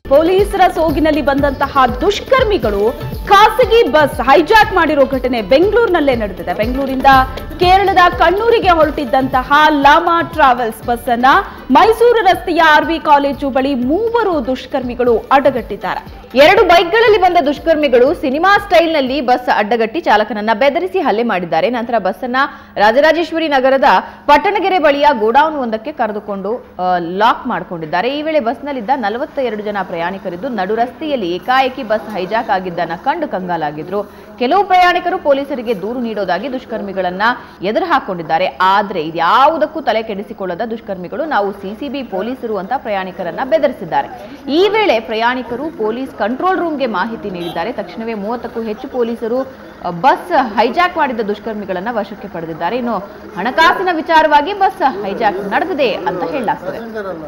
ಪೊಲೀಸರ ಸೋಗಿನಲ್ಲಿ ಬಂದಂತಹ ದುಷ್ಕರ್ಮಿಗಳು ಖಾಸಗಿ ಬಸ್ ಹೈಜಾಕ್ ಮಾಡಿರೋ ಘಟನೆ ಬೆಂಗಳೂರಿನಲ್ಲೇ ನಡೆದಿದೆ ಬೆಂಗಳೂರಿಂದ ಕೇರಳದ ಕಣ್ಣೂರಿಗೆ ಹೊರಟಿದ್ದಂತಹ ಲಾಮಾ ಟ್ರಾವೆಲ್ಸ್ ಬಸ್ ಅನ್ನ ಮೈಸೂರು ರಸ್ತೆಯ ಆರ್ವಿ ಕಾಲೇಜು ಬಳಿ ಮೂವರು ದುಷ್ಕರ್ಮಿಗಳು ಅಡ್ಡಗಟ್ಟಿದ್ದಾರೆ ಎರಡು ಬೈಕ್ಗಳಲ್ಲಿ ಬಂದ ದುಷ್ಕರ್ಮಿಗಳು ಸಿನಿಮಾ ಸ್ಟೈಲ್ನಲ್ಲಿ ಬಸ್ ಅಡ್ಡಗಟ್ಟಿ ಚಾಲಕನನ್ನ ಬೆದರಿಸಿ ಹಲ್ಲೆ ಮಾಡಿದ್ದಾರೆ ನಂತರ ಬಸ್ಸನ್ನ ರಾಜರಾಜೇಶ್ವರಿ ನಗರದ ಪಟ್ಟಣಗೆರೆ ಬಳಿಯ ಗೋಡೌನ್ ಒಂದಕ್ಕೆ ಕರೆದುಕೊಂಡು ಆ, ಲಾಕ್ ಮಾಡಿಕೊಂಡಿದ್ದಾರೆ ಈ ವೇಳೆ ಬಸ್ನಲ್ಲಿದ್ದ ನಲವತ್ತ ಎರಡು ಜನ ಪ್ರಯಾಣಿಕರಿದ್ದು ನಡು ರಸ್ತೆಯಲ್ಲಿ ಏಕಾಏಕಿ ಬಸ್ ಹೈಜಾಕ್ ಆಗಿದ್ದನ್ನ ಕಂಡು ಕಂಗಾಲಾಗಿದ್ರು ಕೆಲವು ಪ್ರಯಾಣಿಕರು ಪೊಲೀಸರಿಗೆ ದೂರು ನೀಡೋದಾಗಿ ದುಷ್ಕರ್ಮಿಗಳನ್ನ ಎದುರು ಹಾಕೊಂಡಿದ್ದಾರೆ ಆದ್ರೆ ಇದ್ಯಾವುದಕ್ಕೂ ತಲೆ ಕೆಡಿಸಿಕೊಳ್ಳದ ದುಷ್ಕರ್ಮಿಗಳು ನಾವು ಸಿಸಿಬಿ ಪೊಲೀಸರು ಅಂತ ಪ್ರಯಾಣಿಕರನ್ನ ಬೆದರಿಸಿದ್ದಾರೆ ಈ ವೇಳೆ ಪ್ರಯಾಣಿಕರು ಪೊಲೀಸ್ ಕಂಟ್ರೋಲ್ ರೂಮ್ಗೆ ಮಾಹಿತಿ ನೀಡಿದ್ದಾರೆ ತಕ್ಷಣವೇ ಮೂವತ್ತಕ್ಕೂ ಹೆಚ್ಚು ಪೊಲೀಸರು ಅ, ಬಸ್ ಹೈಜಾಕ್ ಮಾಡಿದ ದುಷ್ಕರ್ಮಿಗಳನ್ನ ವಶಕ್ಕೆ ಪಡೆದಿದ್ದಾರೆ ಇನ್ನು ಹಣಕಾಸಿನ ವಿಚಾರವಾಗಿ ಬಸ್ ಹೈಜಾಕ್ ನಡೆದಿದೆ ಅಂತ ಹೇಳಲಾಗ್ತದೆ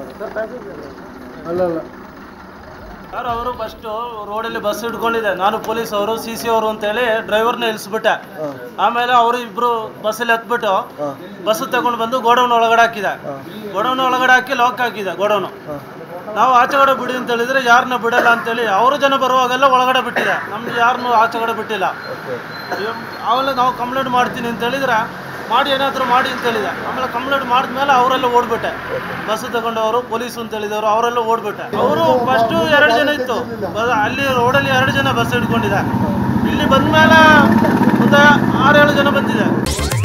ಅಲ್ಲ ಅಲ್ಲ ಯಾರು ಅವರು ಫಸ್ಟ್ ರೋಡಲ್ಲಿ ಬಸ್ ಹಿಡ್ಕೊಂಡಿದ್ದೆ ನಾನು ಪೊಲೀಸ್ ಅವರು ಸಿ ಸಿ ಅವರು ಅಂತೇಳಿ ಡ್ರೈವರ್ನ ಇಳಿಸ್ಬಿಟ್ಟೆ ಆಮೇಲೆ ಅವರು ಇಬ್ರು ಬಸ್ಸಲ್ಲಿ ಹತ್ಬಿಟ್ಟು ಬಸ್ ತಗೊಂಡು ಬಂದು ಗೋಡೌನ್ ಒಳಗಡೆ ಹಾಕಿದೆ ಗೋಡೌನ್ ಒಳಗಡೆ ಹಾಕಿ ಲಾಕ್ ಹಾಕಿದೆ ಗೋಡೌನು ನಾವು ಆಚೆಗಡೆ ಬಿಡಿ ಅಂತ ಹೇಳಿದ್ರೆ ಯಾರನ್ನ ಬಿಡಲ್ಲ ಅಂತೇಳಿ ಅವರು ಜನ ಬರುವಾಗೆಲ್ಲ ಒಳಗಡೆ ಬಿಟ್ಟಿದೆ ನಮ್ಗೆ ಯಾರನ್ನೂ ಆಚೆಗಡೆ ಬಿಟ್ಟಿಲ್ಲ ಆಮೇಲೆ ನಾವು ಕಂಪ್ಲೇಂಟ್ ಮಾಡ್ತೀನಿ ಅಂತ ಹೇಳಿದ್ರೆ ಮಾಡಿ ಏನಾದರೂ ಮಾಡಿ ಅಂತ ಹೇಳಿದೆ ಆಮೇಲೆ ಕಂಪ್ಲೇಂಟ್ ಮಾಡಿದ್ಮೇಲೆ ಅವರೆಲ್ಲ ಓಡ್ಬಿಟ್ಟೆ ಬಸ್ ತಗೊಂಡವರು ಪೊಲೀಸ್ ಅಂತ ಹೇಳಿದವರು ಅವರೆಲ್ಲ ಓಡ್ಬಿಟ್ಟೆ ಅವರು ಫಸ್ಟು ಎರಡು ಜನ ಇತ್ತು ಬ- ಅಲ್ಲಿ ರೋಡಲ್ಲಿ ಎರಡು ಜನ ಬಸ್ ಹಿಡ್ಕೊಂಡಿದೆ ಇಲ್ಲಿ ಬಂದ್ಮೇಲೆ ಒಂದು ಆರೇಳು ಜನ ಬಂದಿದೆ